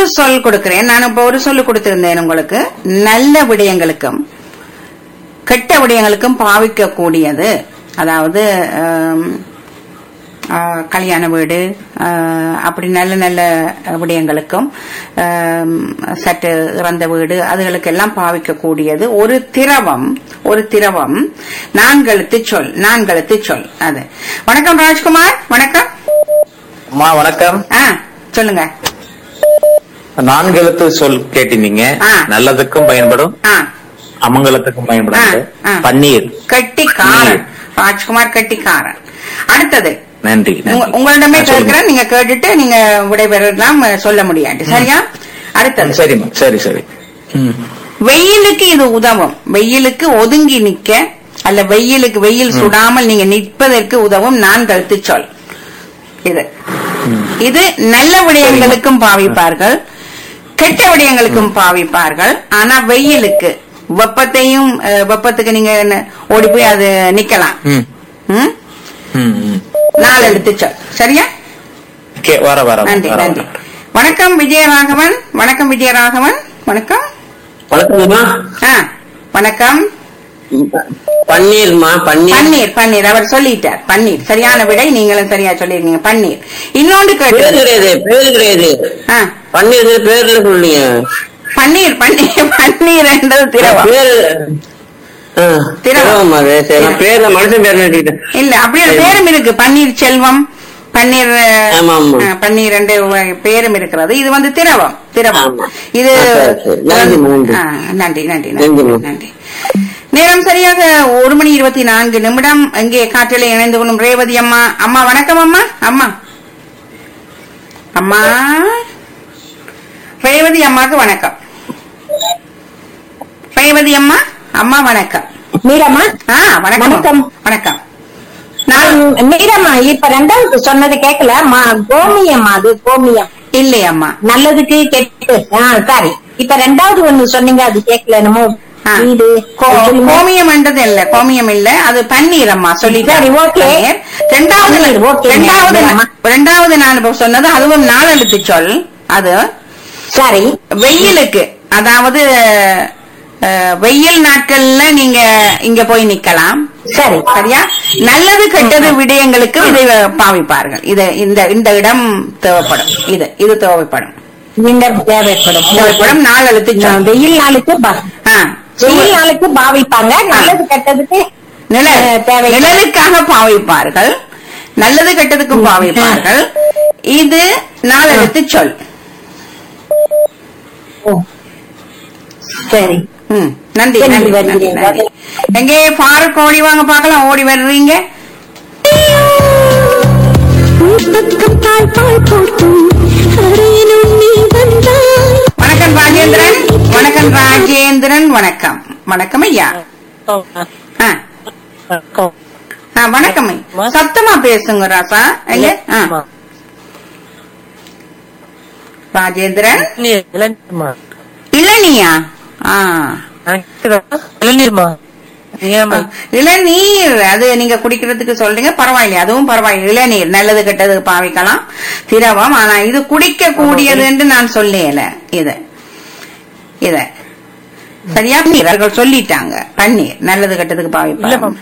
ஒரு சொல் கொடுக்கிறேன் நான் இப்ப ஒரு சொல்லு கொடுத்திருந்தேன் உங்களுக்கு நல்ல விடயங்களுக்கும் கெட்ட விடயங்களுக்கும் பாவிக்க கூடியது அதாவது ஆம், ஆ, கல்யாண வீடு ஆ, அப்படி நல்ல நல்ல விடயங்களுக்கும் ஆம், சற்று இறந்த வீடு அதுகளுக்கெல்லாம் பாவிக்க கூடியது ஒரு திரவம் ஒரு திரவம் நான்கெழுத்து சொல் நான்கெழுத்து சொல் அது வணக்கம் ராஜ்குமார் வணக்கம் அம்மா வணக்கம் ஆ சொல்லுங்க நான்கு எழுத்து சொல் கேட்டிருந்தீங்க ஆ. நல்லதுக்கும் பயன்படும் ஆ அமங்கலத்துக்கும் பயன்படும் ஆ, ஆ. பன்னீர் கட்டிக்காரன் ராஜ்குமார் கட்டிக்காரன் அடுத்தது நன்றி உங்க- நன்றி. உங்களிடமே ஆ, சொல்லுங்க. கேட்கிறேன் நீங்க கேட்டுட்டு நீங்க விடைபெறலாம் சொல்ல முடியாது சரியா அடுத்தது சரிம்மா சரி சரி ம். வெயிலுக்கு இது உதவும் வெயிலுக்கு ஒதுங்கி நிக்க அல்ல வெயிலுக்கு வெயில் சுடாமல் நீங்க நிற்பதற்கு உதவும் நான் கழுத்து சொல் இது இது நல்ல விடயங்களுக்கும் பாவிப்பார்கள் கெட்ட விடயங்களுக்கும் பாவிப்பார்கள் ஆனா வெயிலுக்கு வெப்பத்தையும் அஹ், வெப்பத்துக்கு நீங்க என்ன, ஓடி போய் அது நிக்கலாம் ம். ம்? ம், ம். நாலு எழுத்து சொல் சரியா ஓகே, வர வர நன்றி வர, நன்றி வர. வணக்கம் விஜயராகவன் வணக்கம் விஜயராகவன் வணக்கம் வணக்கம்மா ஆ வணக்கம் பன்னீர்மா பன்னீர் பன்னீர் பன்னீர் அவர் சொல்லிட்டார் பன்னீர் சரியான விடை நீங்களும் சரியா சொல்லிருக்கீங்க பன்னீர் இன்னொன்று பேரு கேட்டு கிடையாது பேரு கிடையாது ஆ, பன்னீர் பேர்ல சொல்லுங்க பன்னீர் பன்னீர் பன்னீர் என்றது திரவம் பேரு ஆ, திரவம். திரவம் அது சரி நான் பேர்ல மனுஷன் பேர் நினைச்சுக்கிட்டேன் இல்ல அப்படி ஒரு பேரும் இருக்கு பன்னீர் செல்வம் பன்னீர் அஹ், ஆமா, ஆமா. ஆ, பன்னீர் ரெண்டு வ- பேரும் இருக்கிறது இது வந்து திரவம் திரவம் ஆமா. இது ஆ, சரி, சரி. நன்றி, நன்றி. ஆ, நன்றி நன்றி நன்றி, நன்றி மேம். நன்றி நேரம் சரியாக ஒரு மணி இருபத்தி நான்கு நிமிடம் இங்கே காற்றிலே இணைந்து கொள்ளும் ரேவதி அம்மா அம்மா வணக்கம் அம்மா அம்மா அம்மா ரேவதி அம்மாக்கு வணக்கம் ரேவதி அம்மா அம்மா வணக்கம் மீரம்மா ஆ வணக்கம் வணக்கம். வணக்கம் நான் நான் மீரம்மா இப்ப ரெண்டாவது சொன்னது கேட்கல மா- கோமியம்மா அது கோமியம் இல்லையம்மா நல்லதுக்கு கெட்டு ஆ சாரி இப்ப ரெண்டாவது ஒண்ணு சொன்னீங்க அது கேட்கல என்னமோ ஆ. வீடு கோ- சொல்லுங்க. கோமியம் என்றது இல்ல கோமியம் இல்ல அது பன்னீர் அம்மா சொல்லி சரி, okay. ரெண்டாவது பன்னீர், okay, ரெண்டாவது மேம். நான்- ரெண்டாவது நான் இப்ப சொன்னது அதுவும் நாலெழுத்து சொல் அது சரி வெயிலுக்கு அதாவது அஹ், வெயில் நாட்கள்ல நீங்க இங்க போய் நிக்கலாம் சரி சரியா நல்லது கெட்டது விடயங்களுக்கு இதை பாவிப்பார்கள் இது இந்த இந்த இடம் தேவைப்படும் இது இது தேவைப்படும் இந்த தேவைப்படும் தேவைப்படும் நாலெழுத்து சொல் வெயில் நாளுக்கு பா- ஆ. வெயில் நாளுக்கு பாவிப்பாங்க நல்லது கெட்டதுக்கு நிழல் அஹ், தேவை நிழலுக்காக பாவிப்பார்கள் நல்லது கெட்டதுக்கும் பாவிப்பார்கள் இது நாலெழுத்து சொல் ஓ. சரி ம், நன்றி சரி, நன்றி நன்றி வருகிறேன். நன்றி எங்கே ஃபாரூக் ஓடி வாங்க பார்க்கலாம் ஓடி வர்றீங்க வணக்கம் ராஜேந்திரன் வணக்கம் ராஜேந்திரன் வணக்கம் வணக்கம் ஐயா ஆ. ஆ, வணக்கம் ஐயா. சத்தமா பேசுங்க ராசா எங்க ஆ. ராஜேந்திரன் இளநியா ஆ இளநீர்மா ஏமா இளநீர் அது நீங்க குடிக்கிறதுக்கு சொல்றீங்க பரவாயில்லையா அதுவும் பரவாயில்லை இளநீர் நல்லது கெட்டது பாவிக்கலாம் திரவம் ஆனா இது குடிக்க கூடியது என்று நான் சொல்லேல இத இத சரியா நீர் அவர்கள் சொல்லிட்டாங்க தண்ணீர் நல்லது கெட்டதுக்கு பாவிப்பாங்க